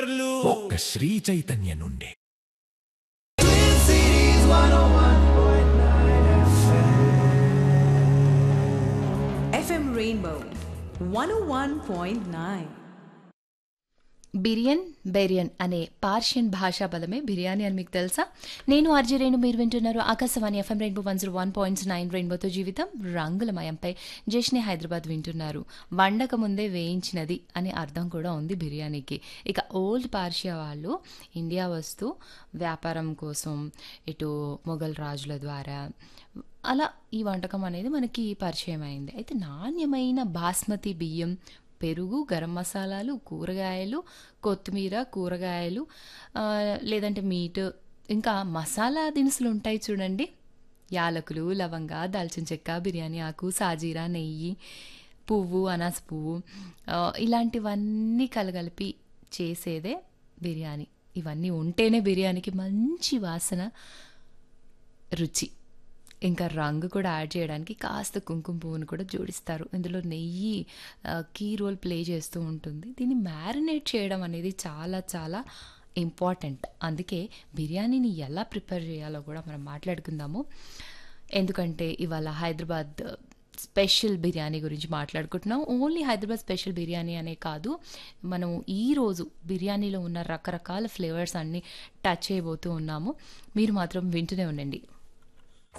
ఫ్లేవర్లు ఒక్క శ్రీ చైతన్య నుండి FM Rainbow 101.9. బిరియన్ బెరియన్ అనే పార్షియన్ భాషా పదమే బిర్యానీ అని మీకు తెలుసా నేను ఆర్జీ రేణు మీరు వింటున్నారు Akashvani FM rainbow one zero one point nine రెయిన్బోతో జీవితం రంగులమయంపై జష్నే హైదరాబాద్ వింటున్నారు వండక ముందే వేయించినది అనే అర్థం కూడా ఉంది బిర్యానీకి ఇక ఓల్డ్ పార్షియా వాళ్ళు ఇండియా వస్తూ వ్యాపారం కోసం ఇటు మొఘల్ రాజుల ద్వారా అలా ఈ వంటకం అనేది మనకి పరిచయం అయింది అయితే నాణ్యమైన బాస్మతి బియ్యం పెరుగు గరం మసాలాలు కూరగాయలు కొత్తిమీర కూరగాయలు ఆ, లేదంటే మీట్ ఇంకా మసాలా దినుసులు ఉంటాయి చూడండి యాలకులు లవంగ దాల్చిన చెక్క బిర్యానీ ఆకు సాజీరా నెయ్యి పువ్వు అనాస పువ్వు ఆ, ఇలాంటివన్నీ కలగలిపి చేసేదే బిర్యానీ ఇవన్నీ ఉంటేనే బిర్యానీకి మంచి వాసన రుచి ఇంకా రంగు కూడా యాడ్ చేయడానికి కాస్త కుంకుమ పువ్వును కూడా జోడిస్తారు ఇందులో నెయ్యి ఆ, కీ రోల్ ప్లే చేస్తూ ఉంటుంది దీన్ని మ్యారినేట్ చేయడం అనేది చాలా చాలా ఇంపార్టెంట్ అందుకే బిర్యానీని ఎలా ప్రిపేర్ చేయాలో కూడా మనం మాట్లాడుకుందాము ఎందుకంటే ఇవాళ హైదరాబాద్ స్పెషల్ బిర్యానీ గురించి మాట్లాడుకుంటున్నాం ఓన్లీ హైదరాబాద్ స్పెషల్ బిర్యానీ అనే కాదు మనం ఈరోజు బిర్యానీలో ఉన్న రకరకాల ఫ్లేవర్స్ అన్ని టచ్ చేయబోతూ ఉన్నాము మీరు మాత్రం వింటూనే ఉండండి